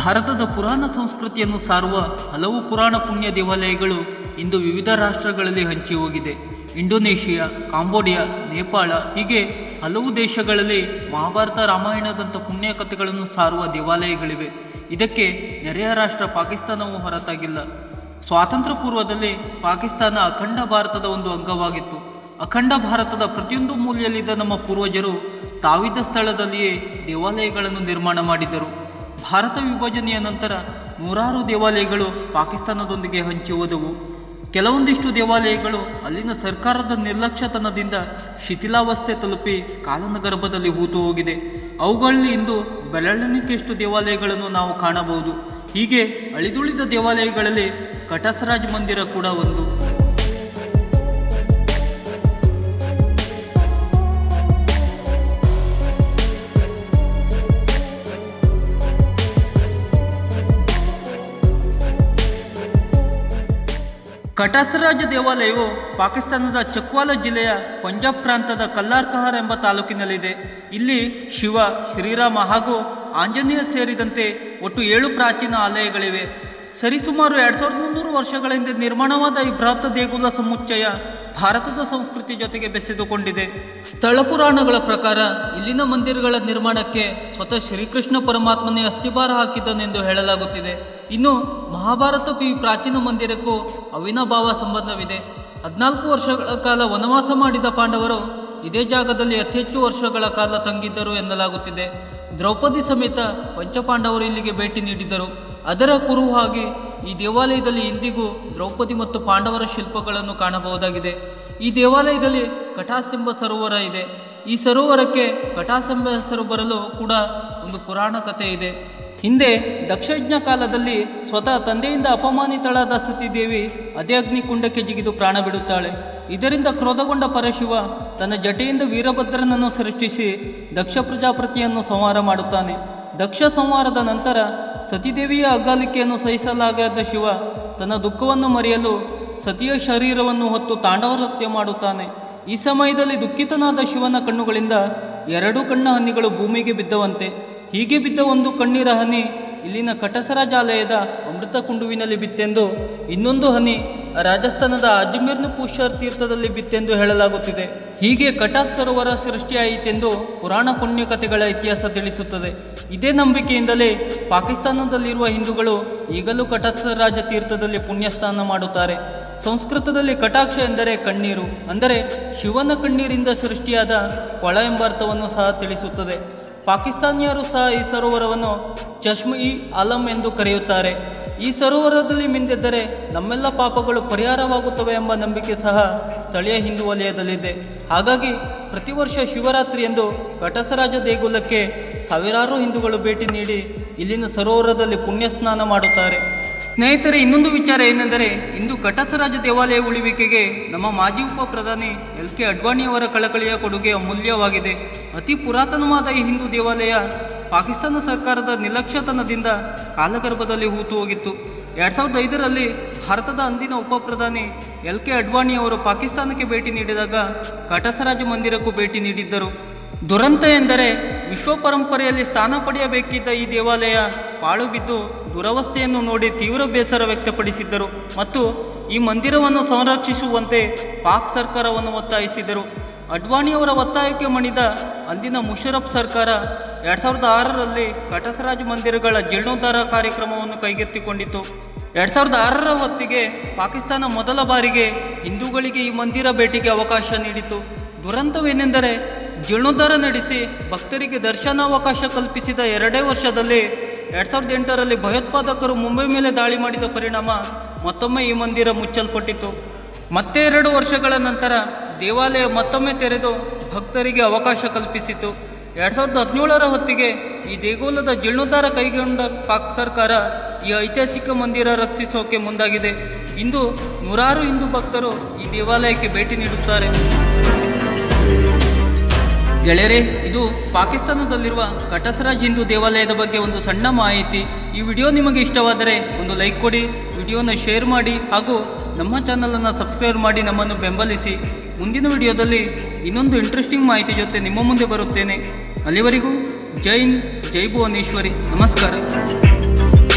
ಭಾರತದ ಪುರಾಣ ಸಂಸ್ಕೃತಿಯನ್ನು ಸಾರುವ ಹಲವು ಪುರಾಣ ಪುಣ್ಯ ದೇವಾಲಯಗಳು ಇಂದು ವಿವಿಧ ರಾಷ್ಟ್ರಗಳಲ್ಲಿ ಹಂಚಿ ಹೋಗಿದೆ ಇಂಡೋನೇಷಿಯಾ ಕಾಂಬೋಡಿಯಾ ನೇಪಾಳ ಹೀಗೆ ಹಲವು ದೇಶಗಳಲ್ಲಿ ಮಹಾಭಾರತ ರಾಮಾಯಣದಂಥ ಪುಣ್ಯ ಕಥೆಗಳನ್ನು ಸಾರುವ ದೇವಾಲಯಗಳಿವೆ ಇದಕ್ಕೆ ನೆರೆಯ ರಾಷ್ಟ್ರ ಪಾಕಿಸ್ತಾನವೂ ಹೊರತಾಗಿಲ್ಲ ಸ್ವಾತಂತ್ರ್ಯ ಪೂರ್ವದಲ್ಲಿ ಪಾಕಿಸ್ತಾನ ಅಖಂಡ ಭಾರತದ ಒಂದು ಅಂಗವಾಗಿತ್ತು ಅಖಂಡ ಭಾರತದ ಪ್ರತಿಯೊಂದು ಮೂಲೆಯಲ್ಲಿದ್ದ ನಮ್ಮ ಪೂರ್ವಜರು ತಾವಿದ್ದ ಸ್ಥಳದಲ್ಲಿಯೇ ದೇವಾಲಯಗಳನ್ನು ನಿರ್ಮಾಣ ಮಾಡಿದರು ಭಾರತ ವಿಭಜನೆಯ ನಂತರ ನೂರಾರು ದೇವಾಲಯಗಳು ಪಾಕಿಸ್ತಾನದೊಂದಿಗೆ ಹಂಚಿ ಹೋದವು ಕೆಲವೊಂದಿಷ್ಟು ದೇವಾಲಯಗಳು ಅಲ್ಲಿನ ಸರ್ಕಾರದ ನಿರ್ಲಕ್ಷ್ಯತನದಿಂದ ಶಿಥಿಲಾವಸ್ಥೆ ತಲುಪಿ ಕಾಲನಗರ್ಭದಲ್ಲಿ ಹೂತು ಹೋಗಿದೆ ಅವುಗಳಲ್ಲಿ ಇಂದು ಬೆರಳೆಣಿಕೆಯಷ್ಟು ದೇವಾಲಯಗಳನ್ನು ನಾವು ಕಾಣಬಹುದು ಹೀಗೆ ಅಳಿದುಳಿದ ದೇವಾಲಯಗಳಲ್ಲಿ ಕಟಸರಾಜ್ ಮಂದಿರ ಕೂಡ ಒಂದು ಕಟಸರಾಜ ದೇವಾಲಯವು ಪಾಕಿಸ್ತಾನದ ಚಕ್ವಾಲ ಜಿಲ್ಲೆಯ ಪಂಜಾಬ್ ಪ್ರಾಂತದ ಕಲ್ಲಾರ್ಕಹರ್ ಎಂಬ ತಾಲೂಕಿನಲ್ಲಿದೆ ಇಲ್ಲಿ ಶಿವ ಶ್ರೀರಾಮ ಹಾಗೂ ಆಂಜನೇಯ ಸೇರಿದಂತೆ ಒಟ್ಟು ಏಳು ಪ್ರಾಚೀನ ಆಲಯಗಳಿವೆ ಸರಿಸುಮಾರು ಎರಡು ಸಾವಿರದ ಮುನ್ನೂರು ವರ್ಷಗಳ ಹಿಂದೆ ನಿರ್ಮಾಣವಾದ ಈ ಬೃಹತ್ ದೇಗುಲ ಸಮುಚ್ಚಯ ಭಾರತದ ಸಂಸ್ಕೃತಿ ಜೊತೆಗೆ ಬೆಸೆದುಕೊಂಡಿದೆ ಸ್ಥಳ ಪುರಾಣಗಳ ಪ್ರಕಾರ ಇಲ್ಲಿನ ಮಂದಿರಗಳ ನಿರ್ಮಾಣಕ್ಕೆ ಸ್ವತಃ ಶ್ರೀಕೃಷ್ಣ ಪರಮಾತ್ಮನೇ ಅಸ್ಥಿಭಾರ ಹಾಕಿದ್ದನೆಂದು ಹೇಳಲಾಗುತ್ತಿದೆ ಇನ್ನು ಮಹಾಭಾರತಕ್ಕೂ ಈ ಪ್ರಾಚೀನ ಮಂದಿರಕ್ಕೂ ಅವಿನಾಭಾವ ಸಂಬಂಧವಿದೆ ಹದಿನಾಲ್ಕು ವರ್ಷಗಳ ಕಾಲ ವನವಾಸ ಮಾಡಿದ ಪಾಂಡವರು ಇದೇ ಜಾಗದಲ್ಲಿ ಅತಿ ಹೆಚ್ಚು ವರ್ಷಗಳ ಕಾಲ ತಂಗಿದ್ದರು ಎನ್ನಲಾಗುತ್ತಿದೆ ದ್ರೌಪದಿ ಸಮೇತ ಪಂಚಪಾಂಡವರು ಇಲ್ಲಿಗೆ ಭೇಟಿ ನೀಡಿದ್ದರು ಅದರ ಕುರುಹಾಗಿ ಈ ದೇವಾಲಯದಲ್ಲಿ ಇಂದಿಗೂ ದ್ರೌಪದಿ ಮತ್ತು ಪಾಂಡವರ ಶಿಲ್ಪಗಳನ್ನು ಕಾಣಬಹುದಾಗಿದೆ ಈ ದೇವಾಲಯದಲ್ಲಿ ಕಟಾಸ್ ಎಂಬ ಸರೋವರ ಇದೆ ಈ ಸರೋವರಕ್ಕೆ ಕಟಾಸ್ ಎಂಬ ಹೆಸರು ಬರಲು ಕೂಡ ಒಂದು ಪುರಾಣ ಕಥೆ ಇದೆ ಹಿಂದೆ ದಕ್ಷಯಜ್ಞ ಕಾಲದಲ್ಲಿ ಸ್ವತಃ ತಂದೆಯಿಂದ ಅಪಮಾನಿತಳಾದ ಸತಿದೇವಿ ಅದೇ ಅಗ್ನಿಕುಂಡಕ್ಕೆ ಜಿಗಿದು ಪ್ರಾಣ ಬಿಡುತ್ತಾಳೆ ಇದರಿಂದ ಕ್ರೋಧಗೊಂಡ ಪರಶಿವ ತನ್ನ ಜಟೆಯಿಂದ ವೀರಭದ್ರನನ್ನು ಸೃಷ್ಟಿಸಿ ದಕ್ಷ ಪ್ರಜಾಪತಿಯನ್ನು ಸಂಹಾರ ಮಾಡುತ್ತಾನೆ ದಕ್ಷ ಸಂಹಾರದ ನಂತರ ಸತಿದೇವಿಯ ಅಗ್ಗಾಲಿಕೆಯನ್ನು ಸಹಿಸಲಾಗದ ಶಿವ ತನ್ನ ದುಃಖವನ್ನು ಮರೆಯಲು ಸತಿಯ ಶರೀರವನ್ನು ಹೊತ್ತು ತಾಂಡವ ನೃತ್ಯ ಮಾಡುತ್ತಾನೆ ಈ ಸಮಯದಲ್ಲಿ ದುಃಖಿತನಾದ ಶಿವನ ಕಣ್ಣುಗಳಿಂದ ಎರಡು ಕಣ್ಣ ಹನಿಗಳು ಭೂಮಿಗೆ ಬಿದ್ದವಂತೆ ಹೀಗೆ ಬಿದ್ದ ಒಂದು ಕಣ್ಣೀರ ಹನಿ ಇಲ್ಲಿನ ಕಟಸರಾಜಾಲಯದ ಅಮೃತ ಕುಂಡುವಿನಲ್ಲಿ ಬಿತ್ತೆಂದು ಇನ್ನೊಂದು ಹನಿ ರಾಜಸ್ಥಾನದ ಅಜ್ಮೀರ್ನ ಪುಷ್ಕರ್ ತೀರ್ಥದಲ್ಲಿ ಬಿತ್ತೆಂದು ಹೇಳಲಾಗುತ್ತಿದೆ ಹೀಗೆ ಕಟಾಸ್ ಸರೋವರ ಸೃಷ್ಟಿಯಾಯಿತೆಂದು ಪುರಾಣ ಪುಣ್ಯ ಕಥೆಗಳ ಇತಿಹಾಸ ತಿಳಿಸುತ್ತದೆ ಇದೇ ನಂಬಿಕೆಯಿಂದಲೇ ಪಾಕಿಸ್ತಾನದಲ್ಲಿರುವ ಹಿಂದೂಗಳು ಈಗಲೂ ಕಟಸರಾಜ ತೀರ್ಥದಲ್ಲಿ ಪುಣ್ಯಸ್ನಾನ ಮಾಡುತ್ತಾರೆ ಸಂಸ್ಕೃತದಲ್ಲಿ ಕಟಾಕ್ಷ ಎಂದರೆ ಕಣ್ಣೀರು ಅಂದರೆ ಶಿವನ ಕಣ್ಣೀರಿಂದ ಸೃಷ್ಟಿಯಾದ ಕೊಳ ಎಂಬ ಅರ್ಥವನ್ನು ಸಹ ತಿಳಿಸುತ್ತದೆ ಪಾಕಿಸ್ತಾನಿಯರು ಸಹ ಈ ಸರೋವರವನ್ನು ಚಶ್ಮ ಇ ಆಲಂ ಎಂದು ಕರೆಯುತ್ತಾರೆ ಈ ಸರೋವರದಲ್ಲಿ ಮಿಂದೆದ್ದರೆ ನಮ್ಮೆಲ್ಲ ಪಾಪಗಳು ಪರಿಹಾರವಾಗುತ್ತವೆ ಎಂಬ ನಂಬಿಕೆ ಸಹ ಸ್ಥಳೀಯ ಹಿಂದೂ ವಲಯದಲ್ಲಿದೆ ಹಾಗಾಗಿ ಪ್ರತಿ ವರ್ಷ ಶಿವರಾತ್ರಿ ಎಂದು ಕಟಸರಾಜ ದೇಗುಲಕ್ಕೆ ಸಾವಿರಾರು ಹಿಂದೂಗಳು ಭೇಟಿ ನೀಡಿ ಇಲ್ಲಿನ ಸರೋವರದಲ್ಲಿ ಪುಣ್ಯ ಸ್ನಾನ ಮಾಡುತ್ತಾರೆ ಸ್ನೇಹಿತರೆ ಇನ್ನೊಂದು ವಿಚಾರ ಏನೆಂದರೆ ಇಂದು ಕಟಸರಾಜ ದೇವಾಲಯ ಉಳಿವಿಕೆಗೆ ನಮ್ಮ ಮಾಜಿ ಉಪ ಪ್ರಧಾನಿ ಎಲ್ ಕೆ ಅಡ್ವಾಣಿಯವರ ಕಳಕಳಿಯ ಕೊಡುಗೆ ಅಮೂಲ್ಯವಾಗಿದೆ ಅತಿ ಪುರಾತನವಾದ ಈ ಹಿಂದೂ ದೇವಾಲಯ ಪಾಕಿಸ್ತಾನ ಸರ್ಕಾರದ ನಿರ್ಲಕ್ಷ್ಯತನದಿಂದ ಕಾಲಗರ್ಭದಲ್ಲಿ ಹೂತು ಹೋಗಿತ್ತು ಎರಡು ಸಾವಿರದ ಐದರಲ್ಲಿ ಭಾರತದ ಅಂದಿನ ಉಪ ಪ್ರಧಾನಿ ಎಲ್ ಕೆ ಅಡ್ವಾಣಿಯವರು ಪಾಕಿಸ್ತಾನಕ್ಕೆ ಭೇಟಿ ನೀಡಿದಾಗ ಕಟಸರಾಜ ಮಂದಿರಕ್ಕೂ ಭೇಟಿ ನೀಡಿದ್ದರು ದುರಂತ ಎಂದರೆ ವಿಶ್ವ ಪರಂಪರೆಯಲ್ಲಿ ಸ್ಥಾನ ಪಡೆಯಬೇಕಿದ್ದ ಈ ದೇವಾಲಯ ಪಾಳು ಬಿದ್ದು ದುರವಸ್ಥೆಯನ್ನು ನೋಡಿ ತೀವ್ರ ಬೇಸರ ವ್ಯಕ್ತಪಡಿಸಿದ್ದರು ಮತ್ತು ಈ ಮಂದಿರವನ್ನು ಸಂರಕ್ಷಿಸುವಂತೆ ಪಾಕ್ ಸರ್ಕಾರವನ್ನು ಒತ್ತಾಯಿಸಿದರು ಅಡ್ವಾಣಿಯವರ ಒತ್ತಾಯಕ್ಕೆ ಮಣಿದ ಅಂದಿನ ಮುಷರಫ್ ಸರ್ಕಾರ ಎರಡು ಸಾವಿರದ ಆರರಲ್ಲಿ ಕಟಸರಾಜ್ ಮಂದಿರಗಳ ಜೀರ್ಣೋದ್ಧಾರ ಕಾರ್ಯಕ್ರಮವನ್ನು ಕೈಗೆತ್ತಿಕೊಂಡಿತು ಎರಡು ಸಾವಿರದ ಆರರ ಹೊತ್ತಿಗೆ ಪಾಕಿಸ್ತಾನ ಮೊದಲ ಬಾರಿಗೆ ಹಿಂದೂಗಳಿಗೆ ಈ ಮಂದಿರ ಭೇಟಿಗೆ ಅವಕಾಶ ನೀಡಿತು ದುರಂತವೇನೆಂದರೆ ಜೀರ್ಣೋದ್ಧಾರ ನಡೆಸಿ ಭಕ್ತರಿಗೆ ದರ್ಶನಾವಕಾಶ ಕಲ್ಪಿಸಿದ ಎರಡೇ ವರ್ಷದಲ್ಲಿ ಎರಡು ಸಾವಿರದ ಎಂಟರಲ್ಲಿ ಭಯೋತ್ಪಾದಕರು ಮುಂಬೈ ಮೇಲೆ ದಾಳಿ ಮಾಡಿದ ಪರಿಣಾಮ ಮತ್ತೊಮ್ಮೆ ಈ ಮಂದಿರ ಮುಚ್ಚಲ್ಪಟ್ಟಿತು ಮತ್ತೆ ಎರಡು ವರ್ಷಗಳ ನಂತರ ದೇವಾಲಯ ಮತ್ತೊಮ್ಮೆ ತೆರೆದು ಭಕ್ತರಿಗೆ ಅವಕಾಶ ಕಲ್ಪಿಸಿತು ಎರಡು ಸಾವಿರದ ಹದಿನೇಳರ ಹೊತ್ತಿಗೆ ಈ ದೇಗುಲದ ಜೀರ್ಣೋದ್ಧಾರ ಕೈಗೊಂಡ ಪಾಕ್ ಸರ್ಕಾರ ಈ ಐತಿಹಾಸಿಕ ಮಂದಿರ ರಕ್ಷಿಸೋಕೆ ಮುಂದಾಗಿದೆ ಇಂದು ನೂರಾರು ಹಿಂದೂ ಭಕ್ತರು ಈ ದೇವಾಲಯಕ್ಕೆ ಭೇಟಿ ನೀಡುತ್ತಾರೆ ಗೆಳೆಯರೇ ಇದು ಪಾಕಿಸ್ತಾನದಲ್ಲಿರುವ ಕಟಸರಾಜ್ ಹಿಂದೂ ದೇವಾಲಯದ ಬಗ್ಗೆ ಒಂದು ಸಣ್ಣ ಮಾಹಿತಿ ಈ ವಿಡಿಯೋ ನಿಮಗೆ ಇಷ್ಟವಾದರೆ ಒಂದು ಲೈಕ್ ಕೊಡಿ ವಿಡಿಯೋನ ಶೇರ್ ಮಾಡಿ ಹಾಗೂ ನಮ್ಮ ಚಾನಲನ್ನು ಸಬ್ಸ್ಕ್ರೈಬ್ ಮಾಡಿ ನಮ್ಮನ್ನು ಬೆಂಬಲಿಸಿ ಮುಂದಿನ ವಿಡಿಯೋದಲ್ಲಿ ಇನ್ನೊಂದು ಇಂಟ್ರೆಸ್ಟಿಂಗ್ ಮಾಹಿತಿ ಜೊತೆ ನಿಮ್ಮ ಮುಂದೆ ಬರುತ್ತೇನೆ ಅಲ್ಲಿವರೆಗೂ ಜೈ ಹಿಂದ್ ಜೈ ಭುವನೇಶ್ವರಿ ನಮಸ್ಕಾರ